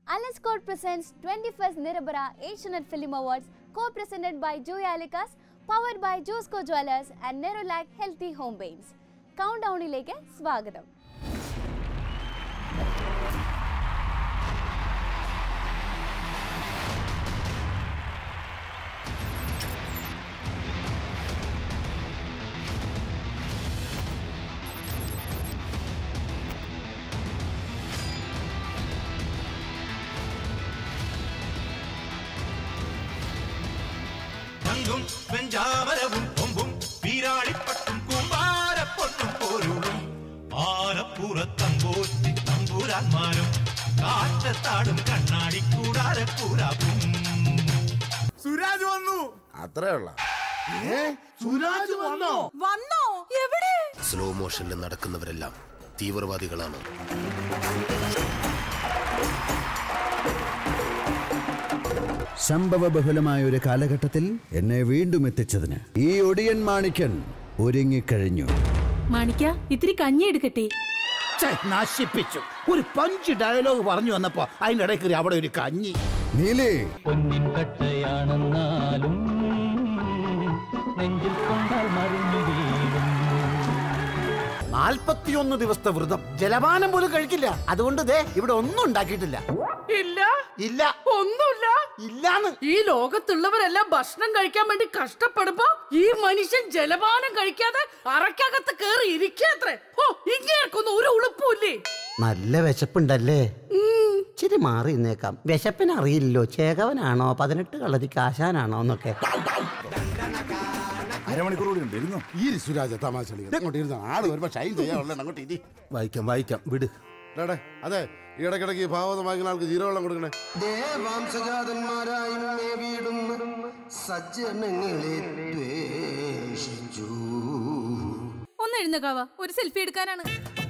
Alice Court presents 21st Nirabara Asianet Film Awards, co-presented by Joy Alicas, powered by Josco Jewelers and Nerolac Healthy Home Paints. Count ഡൗണിലേക്ക് സ്വാഗതം തങ്കും വെഞ്ചാമരവും കൊമ്പും വീരാളിപ്പട്ടും കൂമ്പാരപ്പൊട്ടും പോരുളും ആലപ്പുറത്തമ്പോറ്റി തമ്പുരാന്മാരും കാറ്റത്താടും കണ്ണാടിക്കൂടാരക്കൂടാപ്പും സുരാജ് വന്നു അത്രേ ഉള്ള സുരാജ് വന്നോ വന്നോ എവിടെ സ്ലോ മോഷനിൽ നടക്കുന്നവരെല്ലാം തീവ്രവാദികളാണ് സംഭവബഹുലമായ ഒരു കാലഘട്ടത്തിൽ എന്നെ വീണ്ടും എത്തിച്ചതിന് ഈ ഒടിയൻ മാണിക്കൻ ഒരുങ്ങിക്കഴിഞ്ഞു മാണിക്ക ഇത്തിരി കഞ്ഞി എടുക്കട്ടെ ഛെ, നശിപ്പിച്ചു ഒരു പഞ്ച് ഡയലോഗ് പറഞ്ഞു വന്നപ്പോ അതിന്റെ ഇടയിൽ കയറി അവിടെ ഒരു കഞ്ഞി നീലേ പൊന്നിൻ കട്ടയാണെന്നാലും നെഞ്ചിൽ കൊണ്ടാൽ മറിഞ്ഞു വീഴും നാൽപ്പത്തിയൊന്ന് ദിവസത്തെ വ്രതം ജലപാനം പോലും കഴിക്കില്ല അതുകൊണ്ട് ദേ ഇവിടെ ഒന്നും ഉണ്ടാക്കിയിട്ടില്ല ഇല്ല ഇല്ല ഒന്നുമില്ല ഇല്ലാന്ന് ഈ ലോകത്തുള്ളവരെല്ലാം ഭക്ഷണം കഴിക്കാൻ വേണ്ടി കഷ്ടപ്പെടുമ്പോ ഈ മനുഷ്യൻ ജലപാനം കഴിക്കാതെ അറക്കകത്ത് കേറി ഇരിക്കാത്രേ ഓ ഇങ്ങേർക്കൊന്നും ഒരു ഉളുപ്പുമില്ലേ നല്ല വിശപ്പുണ്ടല്ലേ ഇച്ചിരി മാറി നിന്നേക്കാം വിശപ്പിന് അറിയില്ലല്ലോ ചേകവനാണോ പതിനെട്ട് കളരിക്ക് ആശാനാണോ എന്നൊക്കെ അരമണിക്കൂർ കൂടി ഉണ്ട് ഇരുന്നു ഈ സുരാജ തമാശ കളിക്കുന്നത്. അങ്ങോട്ട് ഇരുന്ന ആള് വരുമ്പോ ഷൈൻ ചെയ്യാനുള്ള അങ്ങോട്ട് ഇരി വായിക്കാം വായിക്കാം വിട് ഡേടെ, അതെ ഈ ഇടയ്ക്കിടയ്ക്ക് ഭാവതം വാങ്ങിക്കുന്ന ആൾക്ക് ജീരവെള്ളം കൊടുക്കണേ ദേവാംശജാതന്മാരായി വീടുന്ന സജ്ജനങ്ങളെ ദ്വേഷിച്ചു ഒന്ന് എഴുന്നേക്കാവ ഒരു സെൽഫി എടുക്കാനാണ്